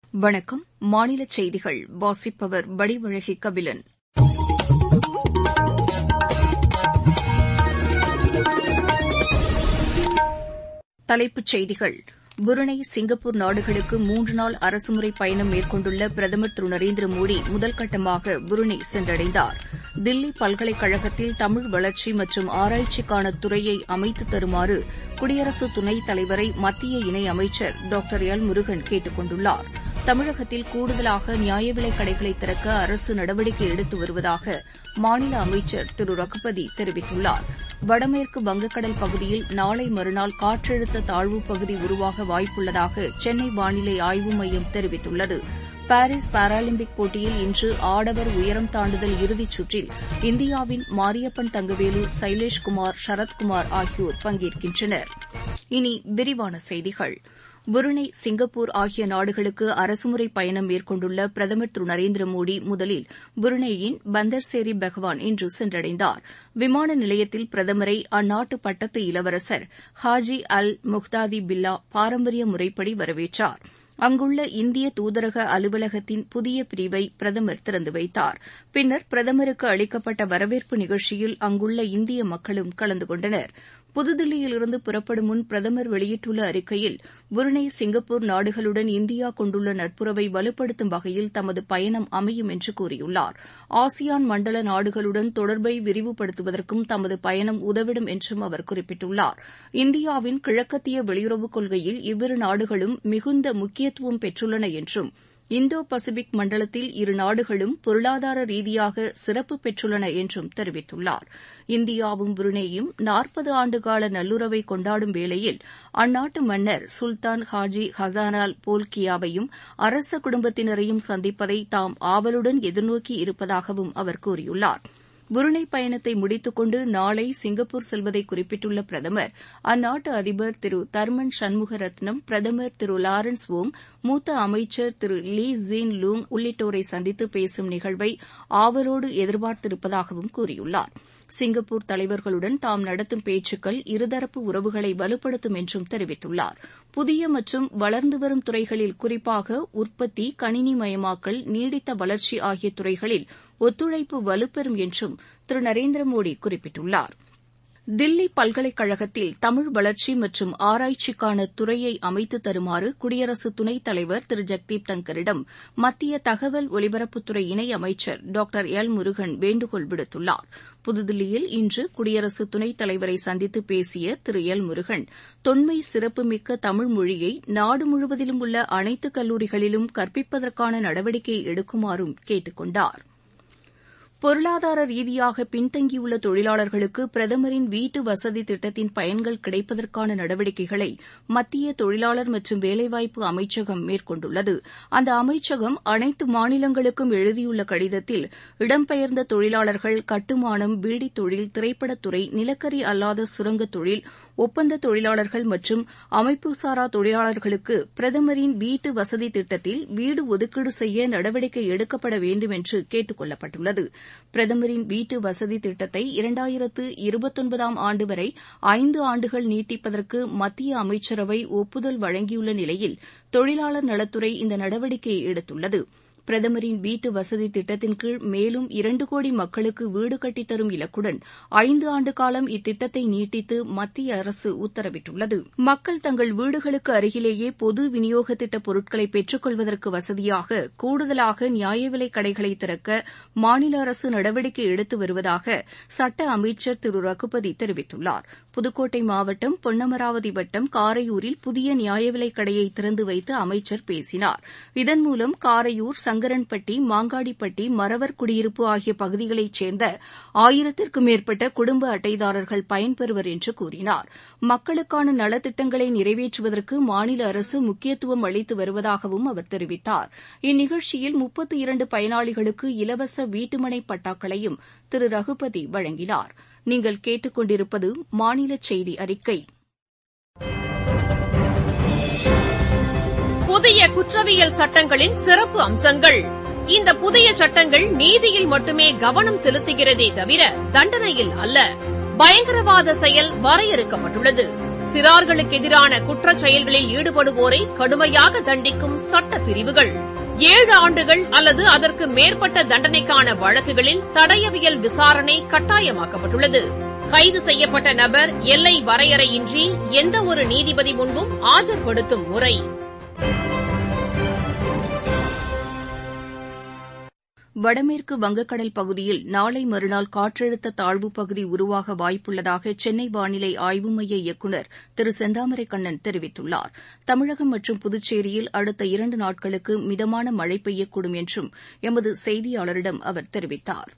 வணக்கம் மாநில செய்திகள் வாசிப்பவர் வடிவழகி கபிலன் தலைப்புச் செய்திகள் புருணை சிங்கப்பூர் நாடுகளுக்கு மூன்று நாள் அரசுமுறை பயணம் மேற்கொண்டுள்ள பிரதமர் திரு நரேந்திர மோடி முதல்கட்டமாக புருணை சென்றடைந்தார் தில்லி பல்கலைக்கழகத்தில் தமிழ் வளர்ச்சி மற்றும் ஆராய்ச்சிக்கான துறையை அமைத்து தருமாறு குடியரசு துணைத் தலைவரை மத்திய இணையமைச்சர் டாக்டர் எல் முருகன் கேட்டுக் கொண்டுள்ளார் தமிழகத்தில் கூடுதலாக நியாய விலைக் கடைகளை திறக்க அரசு நடவடிக்கை எடுத்து வருவதாக மாநில அமைச்சர் திரு ரகுபதி தெரிவித்துள்ளார் வடமேற்கு வங்கக்கடல் பகுதியில் நாளை மறுநாள் காற்றழுத்த தாழ்வுப் பகுதி உருவாக வாய்ப்புள்ளதாக சென்னை வானிலை ஆய்வு மையம் தெரிவித்துள்ளது பாரிஸ் பாராலிம்பிக் போட்டியில் இன்று ஆடவர் உயரம் தாண்டுதல் இறுதிச் சுற்றில் இந்தியாவின் மாரியப்பன் தங்கவேலு சைலேஷ்குமார் சரத்குமார் ஆகியோர் பங்கேற்கின்றனர் இனி விரிவான செய்திகள் புருணை சிங்கப்பூர் ஆகிய நாடுகளுக்கு அரசுமுறை பயணம் மேற்கொண்டுள்ள பிரதமர் திரு நரேந்திர மோடி முதலில் புருனேயின் பந்தர்சேரி பெஹவான் இன்று சென்றடைந்தார் விமான நிலையத்தில் பிரதமரை அந்நாட்டு பட்டத்து இளவரசர் ஹாஜி அல் முஹ்தாதி பில்லா பாரம்பரிய முறைப்படி வரவேற்றார் அங்குள்ள இந்திய தூதரக அலுவலகத்தின் புதிய பிரிவை பிரதமர் திறந்து வைத்தார் பின்னர் பிரதமருக்கு அளிக்கப்பட்ட வரவேற்பு நிகழ்ச்சியில் அங்குள்ள இந்திய மக்களும் கலந்து கொண்டனர் புதுதில்லியிலிருந்து புறப்படும் முன் பிரதமர் வெளியிட்டுள்ள அறிக்கையில் புருனை சிங்கப்பூர் நாடுகளுடன் இந்தியா கொண்டுள்ள நட்புறவை வலுப்படுத்தும் வகையில் தமது பயணம் அமையும் என்று கூறியுள்ளார் ஆசியான் மண்டல நாடுகளுடன் தொடர்பை விரிவுபடுத்துவதற்கும் தமது பயணம் உதவிடும் என்றும் அவர் குறிப்பிட்டுள்ளார் இந்தியாவின் கிழக்கத்திய வெளியுறவுக் கொள்கையில் இவ்விரு நாடுகளும் மிகுந்த முக்கியத்துவம் பெற்றுள்ளன என்றும் இந்தோ பசிபிக் மண்டலத்தில் இரு நாடுகளும் பொருளாதார ரீதியாக சிறப்பு பெற்றுள்ளன என்றும் தெரிவித்துள்ளார் இந்தியாவும் புருனேயும் நாற்பது ஆண்டுகால நல்லுறவை கொண்டாடும் வேளையில் அந்நாட்டு மன்னர் சுல்தான் ஹாஜி ஹசானால் போல்கியாவையும் அரச குடும்பத்தினரையும் சந்திப்பதை தாம் ஆவலுடன் எதிர்நோக்கி இருப்பதாகவும் அவர் கூறியுள்ளார் புருணை பயணத்தை முடித்துக் கொண்டு நாளை சிங்கப்பூர் செல்வதை குறிப்பிட்டுள்ள பிரதமர் அந்நாட்டு அதிபர் திரு தர்மன் சண்முக ரத்னம் பிரதமர் திரு லாரன்ஸ் வோங் மூத்த அமைச்சர் திரு லீ ஜீன் லூங் உள்ளிட்டோரை சந்தித்து பேசும் நிகழ்வை ஆவலோடு எதிர்பார்த்திருப்பதாகவும் கூறியுள்ளார் சிங்கப்பூர் தலைவர்களுடன் தாம் நடத்தும் பேச்சுக்கள் இருதரப்பு உறவுகளை வலுப்படுத்தும் என்றும் தெரிவித்துள்ளார் புதிய மற்றும் வளர்ந்து வரும் துறைகளில் குறிப்பாக உற்பத்தி கணினிமயமாக்கல் நீடித்த வளர்ச்சி ஆகிய துறைகளில் ஒத்துழைப்பு வலுப்பெறும் என்றும் திரு நரேந்திர மோடி குறிப்பிட்டுள்ளார் தில்லி பல்கலைக்கழகத்தில் தமிழ் வளர்ச்சி மற்றும் ஆராய்ச்சிக்கான துறையை அமைத்து தருமாறு குடியரசு துணைத் தலைவர் திரு ஜெக்தீப் தங்கரிடம் மத்திய தகவல் ஒலிபரப்புத்துறை இணையமைச்சர் டாக்டர் எல் முருகன் வேண்டுகோள் விடுத்துள்ளார் புதுதில்லியில் இன்று குடியரசு துணைத் தலைவரை சந்தித்து பேசிய திரு எல் முருகன் தொன்மை சிறப்புமிக்க தமிழ் மொழியை நாடு முழுவதிலும் உள்ள அனைத்து கல்லூரிகளிலும் கற்பிப்பதற்கான நடவடிக்கை எடுக்குமாறும் கேட்டுக் கொண்டாா் பொருளாதார ரீதியாக பின்தங்கியுள்ள தொழிலாளர்களுக்கு பிரதமரின் வீட்டு வசதி திட்டத்தின் பயன்கள் கிடைப்பதற்கான நடவடிக்கைகளை மத்திய தொழிலாளர் மற்றும் வேலைவாய்ப்பு அமைச்சகம் மேற்கொண்டுள்ளது அந்த அமைச்சகம் அனைத்து மாநிலங்களுக்கும் எழுதியுள்ள கடிதத்தில் இடம்பெயர்ந்த தொழிலாளர்கள் கட்டுமானம் பீடித் தொழில் திரைப்படத்துறை நிலக்கரி அல்லாத சுரங்கத் தொழில் ஒப்பந்த தொழிலாளர்கள் மற்றும் அமைப்புசாரா தொழிலாளர்களுக்கு பிரதமரின் வீட்டு வசதி திட்டத்தில் வீடு ஒதுக்கீடு செய்ய நடவடிக்கை எடுக்கப்பட வேண்டும் என்று கேட்டுக் கொள்ளப்பட்டுள்ளது பிரதமரின் வீட்டு வசதி திட்டத்தை இரண்டாயிரத்து இருபத்தொன்பதாம் ஆண்டு வரை ஐந்து ஆண்டுகள் நீட்டிப்பதற்கு மத்திய அமைச்சரவை ஒப்புதல் வழங்கியுள்ள நிலையில் தொழிலாளர் நலத்துறை இந்த நடவடிக்கையை எடுத்துள்ளது பிரதமரின் வீட்டு வசதி திட்டத்தின் கீழ் மேலும் இரண்டு கோடி மக்களுக்கு வீடு கட்டித்தரும் இலக்குடன் ஐந்து ஆண்டு காலம் இத்திட்டத்தை நீட்டித்து மத்திய அரசு உத்தரவிட்டுள்ளது மக்கள் தங்கள் வீடுகளுக்கு அருகிலேயே பொது விநியோக திட்ட பொருட்களை பெற்றுக் கொள்வதற்கு வசதியாக கூடுதலாக நியாய விலைக் கடைகளை திறக்க மாநில அரசு நடவடிக்கை எடுத்து வருவதாக சட்ட அமைச்சர் திரு ரகுபதி தெரிவித்துள்ளார் புதுக்கோட்டை மாவட்டம் பொன்னமராவதி வட்டம் காரையூரில் புதிய நியாய விலைக் கடையை திறந்து வைத்து அமைச்சர் பேசினார் இதன் மூலம் காரையூர் சங்கரன்பட்டி மாங்காடிப்பட்டி மறவர் குடியிருப்பு ஆகிய பகுதிகளைச் சேர்ந்த ஆயிரத்திற்கும் மேற்பட்ட குடும்ப அட்டைதாரர்கள் பயன்பெறுவர் என்று கூறினார் மக்களுக்கான நலத்திட்டங்களை நிறைவேற்றுவதற்கு மாநில அரசு முக்கியத்துவம் அளித்து வருவதாகவும் அவர் தெரிவித்தார் இந்நிகழ்ச்சியில் முப்பத்து இரண்டு பயனாளிகளுக்கு இலவச வீட்டுமனை பட்டாக்களையும் திரு ரகுபதி வழங்கினார் நீங்கள் கேட்டுக் கொண்டிருப்பது மாநில செய்தி அறிக்கை புதிய குற்றவியல் சட்டங்களின் சிறப்பு அம்சங்கள் இந்த புதிய சட்டங்கள் நீதியில் மட்டுமே கவனம் செலுத்துகிறதே தவிர தண்டனையில் அல்ல பயங்கரவாத செயல் வரையறுக்கப்பட்டுள்ளது சிறார்களுக்கு எதிரான குற்றச் செயல்களில் ஈடுபடுவோரை கடுமையாக தண்டிக்கும் சட்ட பிரிவுகள் ஏழு ஆண்டுகள் அல்லது அதற்கு மேற்பட்ட தண்டனைக்கான வழக்குகளில் தடயவியல் விசாரணை கட்டாயமாக்கப்பட்டுள்ளது கைது செய்யப்பட்ட நபர் எல்லை வரையறையின்றி எந்த ஒரு நீதிபதி முன்பும் ஆஜர்படுத்தும் முறை வடமேற்கு வங்கக்கடல் பகுதியில் நாளை மறுநாள் காற்றழுத்த தாழ்வுப் பகுதி உருவாக வாய்ப்புள்ளதாக சென்னை வானிலை ஆய்வு மைய இயக்குநர் திரு செந்தாமரை கண்ணன் தெரிவித்துள்ளார் தமிழகம் மற்றும் புதுச்சேரியில் அடுத்த இரண்டு நாட்களுக்கு மிதமான மழை பெய்யக்கூடும் என்றும் எமது செய்தியாளரிடம் அவர் தெரிவித்தார்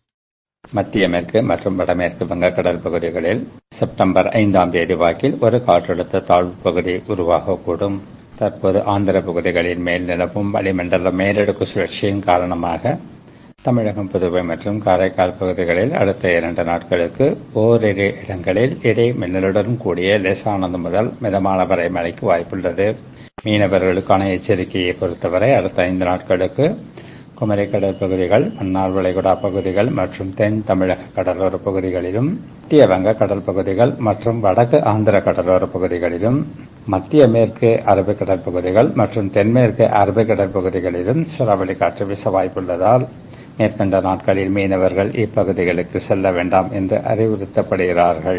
மத்திய மேற்கு மற்றும் வடமேற்கு வங்கக்கடல் பகுதிகளில் செப்டம்பர் ஐந்தாம் தேதி வாக்கில் ஒரு காற்றழுத்த தாழ்வுப் பகுதி உருவாகக்கூடும் தற்போது ஆந்திர பகுதிகளின் மேல் நிலவும் வளிமண்டல மேலடுக்கு சுழற்சியின் காரணமாக தமிழகம் புதுவை மற்றும் காரைக்கால் பகுதிகளில் அடுத்த இரண்டு நாட்களுக்கு ஓரிரு இடங்களில் இடை மின்னலுடன் கூடிய லேசானது முதல் மிதமான வரை மழைக்கு வாய்ப்புள்ளது மீனவர்களுக்கான எச்சரிக்கையை பொறுத்தவரை அடுத்த ஐந்து நாட்களுக்கு குமரி கடல் பகுதிகள் மன்னார் வளைகுடா பகுதிகள் மற்றும் தென் தமிழக கடலோர பகுதிகளிலும் மத்திய வங்க கடல் பகுதிகள் மற்றும் வடக்கு ஆந்திர கடலோர பகுதிகளிலும் மத்திய மேற்கு அரபிக்கடல் பகுதிகள் மற்றும் தென்மேற்கு அரபிக்கடல் பகுதிகளிலும் சூறாவளி காற்று வீச வாய்ப்புள்ளதால் மேற்கண்ட நாட்களில் மீனவர்கள் இப்பகுதிகளுக்கு செல்ல வேண்டாம் என்று அறிவுறுத்தப்படுகிறார்கள்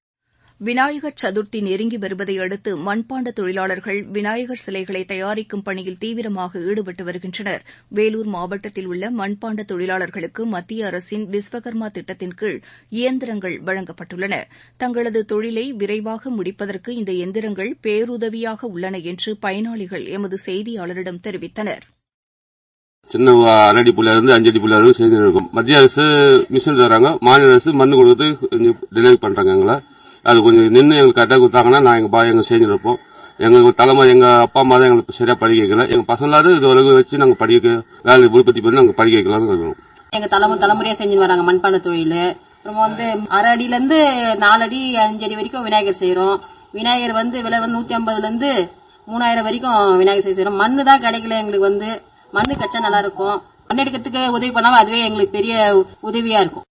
விநாயகர் சதுர்த்தி நெருங்கி வருவதை அடுத்து மண்பாண்ட தொழிலாளர்கள் விநாயகர் சிலைகளை தயாரிக்கும் பணியில் தீவிரமாக ஈடுபட்டு வருகின்றனர் வேலூர் மாவட்டத்தில் உள்ள மண்பாண்ட தொழிலாளர்களுக்கு மத்திய அரசின் விஸ்வகர்மா திட்டத்தின் கீழ் இயந்திரங்கள் வழங்கப்பட்டுள்ளன தங்களது தொழிலை விரைவாக முடிப்பதற்கு இந்த எந்திரங்கள் பேருதவியாக உள்ளன என்று பயனாளிகள் எமது செய்தியாளரிடம் தெரிவித்தனா் சின்ன அரடி புள்ள இருந்து அஞ்சடி புள்ள வரைக்கும் செஞ்சு இருக்கும் மத்திய அரசு மிஷின் தராங்க மாநில அரசு மண்ணு கொடுத்து கொஞ்சம் டிலே பண்றாங்க எங்களை அது கொஞ்சம் நின்று எங்களுக்கு கரெக்டாக கொடுத்தாங்கன்னா நான் எங்க பாய் எங்க செஞ்சிருப்போம் எங்களுக்கு தலைமை எங்க அப்பா அம்மா தான் எங்களுக்கு சரியா படிக்க வைக்கல எங்க பசங்களாவது இது வரைக்கும் வச்சு நாங்க படிக்க வேலை உற்பத்தி பண்ணி நாங்க படிக்க வைக்கலாம்னு இருக்கிறோம் எங்க தலைமை தலைமுறையா செஞ்சு வராங்க மண்பானை தொழில் அப்புறம் வந்து அரை அடியில இருந்து நாலு அடி அஞ்சு அடி வரைக்கும் விநாயகர் செய்யறோம் விநாயகர் வந்து விலை வந்து நூத்தி ஐம்பதுல இருந்து மூணாயிரம் வரைக்கும் விநாயகர் செய்யறோம் மண்ணு தான் கிடைக்கல எங்களுக்கு வந்து மண்ணு கச்சா நல்லா இருக்கும் மண் எடுக்கிறதுக்கு உதவி பண்ணாம அதுவே எங்களுக்கு பெரிய உதவியா இருக்கும்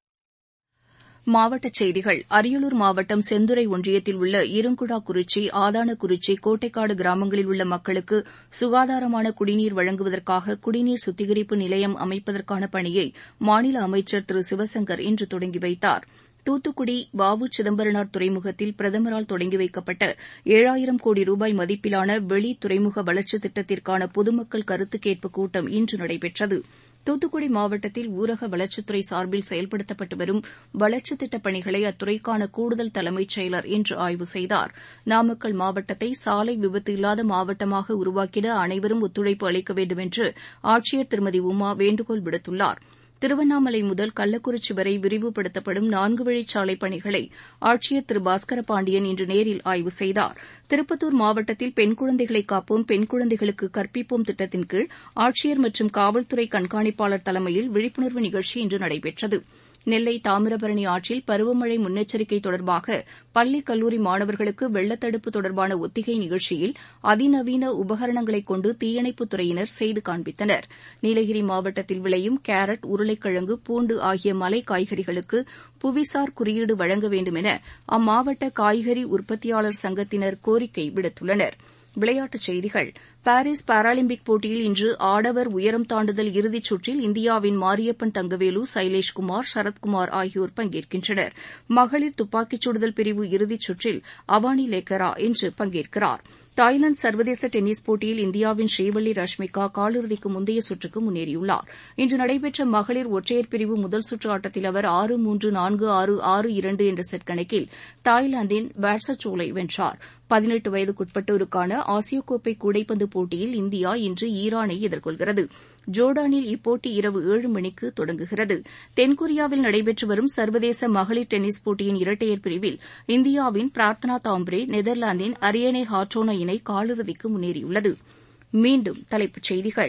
மாவட்டச் செய்திகள் அரியலூர் மாவட்டம் செந்துறை ஒன்றியத்தில் உள்ள இருங்குடாக்குறிச்சி ஆதானக்குறிச்சி கோட்டைக்காடு கிராமங்களில் உள்ள மக்களுக்கு சுகாதாரமான குடிநீர் வழங்குவதற்காக குடிநீர் சுத்திகரிப்பு நிலையம் அமைப்பதற்கான பணியை மாநில அமைச்சர் திரு சிவசங்கர் இன்று தொடங்கி வைத்தார் தூத்துக்குடி வ உ சிதம்பரனார் துறைமுகத்தில் பிரதமரால் தொடங்கி வைக்கப்பட்ட ஏழாயிரம் கோடி ரூபாய் மதிப்பிலான வெளி துறைமுக வளர்ச்சித் திட்டத்திற்கான பொதுமக்கள் கருத்து கேட்பு கூட்டம் இன்று நடைபெற்றது தூத்துக்குடி மாவட்டத்தில் ஊரக வளர்ச்சித்துறை சார்பில் செயல்படுத்தப்பட்டு வரும் வளர்ச்சித் திட்டப் பணிகளை அத்துறைக்கான கூடுதல் தலைமைச் செயலர் இன்று ஆய்வு செய்தார் நாமக்கல் மாவட்டத்தை சாலை விபத்து இல்லாத மாவட்டமாக உருவாக்கிட அனைவரும் ஒத்துழைப்பு அளிக்க வேண்டும் என்று ஆட்சியர் திருமதி உமா வேண்டுகோள் விடுத்துள்ளாா் திருவண்ணாமலை முதல் கள்ளக்குறிச்சி வரை விரிவுபடுத்தப்படும் நான்கு வழிச்சாலை பணிகளை ஆட்சியர் திரு பாஸ்கர பாண்டியன் இன்று நேரில் ஆய்வு செய்தார் திருப்பத்தூர் மாவட்டத்தில் பெண் குழந்தைகளை காப்போம் பெண் குழந்தைகளுக்கு கற்பிப்போம் திட்டத்தின் கீழ் ஆட்சியர் மற்றும் காவல்துறை கண்காணிப்பாளர் தலைமையில் விழிப்புணர்வு நிகழ்ச்சி இன்று நடைபெற்றது நெல்லை தாமிரபரணி ஆற்றில் பருவமழை முன்னெச்சரிக்கை தொடர்பாக பள்ளி கல்லூரி மாணவர்களுக்கு வெள்ளத்தடுப்பு தொடர்பான ஒத்திகை நிகழ்ச்சியில் அதிநவீன உபகரணங்களைக் கொண்டு தீயணைப்புத் துறையினர் செய்து காண்பித்தனர் நீலகிரி மாவட்டத்தில் விளையும் கேரட் உருளைக்கிழங்கு பூண்டு ஆகிய மலை காய்கறிகளுக்கு புவிசார் குறியீடு வழங்க வேண்டும் என அம்மாவட்ட காய்கறி உற்பத்தியாளர் சங்கத்தினர் கோரிக்கை விடுத்துள்ளனா் விளையாட்டுச் செய்திகள் பாரிஸ் பாராலிம்பிக் போட்டியில் இன்று ஆடவர் உயரம் தாண்டுதல் இறுதிச் சுற்றில் இந்தியாவின் மாரியப்பன் தங்கவேலு சைலேஷ்குமார் சரத்குமார் ஆகியோர் பங்கேற்கின்றனர் மகளிர் துப்பாக்கிச் சுடுதல் பிரிவு இறுதிச் சுற்றில் அவானி லேக்கரா இன்று பங்கேற்கிறார் தாய்லாந்து சர்வதேச டென்னிஸ் போட்டியில் இந்தியாவின் ஸ்ரீவள்ளி ரஷ்மிகா காலிறுதிக்கு முந்தைய சுற்றுக்கு முன்னேறியுள்ளார் இன்று நடைபெற்ற மகளிர் ஒற்றையர் பிரிவு முதல் சுற்று ஆட்டத்தில் அவர் ஆறு மூன்று நான்கு ஆறு ஆறு இரண்டு என்ற செட் கணக்கில் தாய்லாந்தின் பேட்சச்சோலை வென்றார் பதினெட்டு வயதுக்குட்பட்டோருக்கான ஆசிய கோப்பை கூடைப்பந்து போட்டியில் இந்தியா இன்று ஈரானை எதிர்கொள்கிறது ஜோர்டானில் இப்போட்டி இரவு ஏழு மணிக்கு தொடங்குகிறது தென்கொரியாவில் நடைபெற்று வரும் சர்வதேச மகளிர் டென்னிஸ் போட்டியின் இரட்டையர் பிரிவில் இந்தியாவின் பிரார்த்தனா தாம்ப்ரே நெதர்லாந்தின் அரியனே ஹார்டோனா இணை காலிறுதிக்கு முன்னேறியுள்ளது மீண்டும் தலைப்புச் செய்திகள்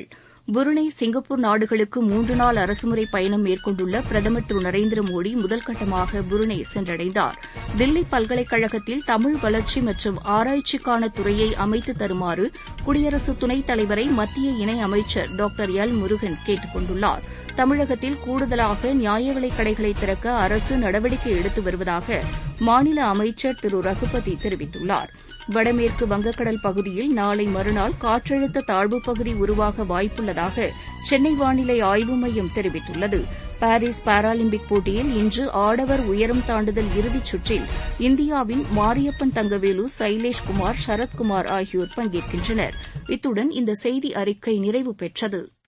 புருனே சிங்கப்பூர் நாடுகளுக்கு மூன்று நாள் அரசுமுறை பயணம் மேற்கொண்டுள்ள பிரதமர் திரு நரேந்திர மோடி முதல்கட்டமாக புருனே சென்றடைந்தார் தில்லி பல்கலைக்கழகத்தில் தமிழ் வளர்ச்சி மற்றும் ஆராய்ச்சிக்கான துறையை அமைத்து தருமாறு குடியரசு துணைத் தலைவரை மத்திய இணை அமைச்சர் டாக்டர் எல் முருகன் கேட்டுக் கொண்டுள்ளார் தமிழகத்தில் கூடுதலாக நியாய விலைக் கடைகளை திறக்க அரசு நடவடிக்கை எடுத்து வருவதாக மாநில அமைச்சர் திரு ரகுபதி தெரிவித்துள்ளார் வடமேற்கு வங்கக்கடல் பகுதியில் நாளை மறுநாள் காற்றழுத்த தாழ்வுப் பகுதி உருவாக வாய்ப்புள்ளதாக சென்னை வானிலை ஆய்வு மையம் தெரிவித்துள்ளது பாரிஸ் பாராலிம்பிக் போட்டியில் இன்று ஆடவர் உயரம் தாண்டுதல் இறுதிச் சுற்றில் இந்தியாவின் மாரியப்பன் தங்கவேலு சைலேஷ் குமார் சரத்குமார் ஆகியோர் பங்கேற்கின்றனர் இத்துடன் இந்த செய்தி அறிக்கை நிறைவு பெற்றது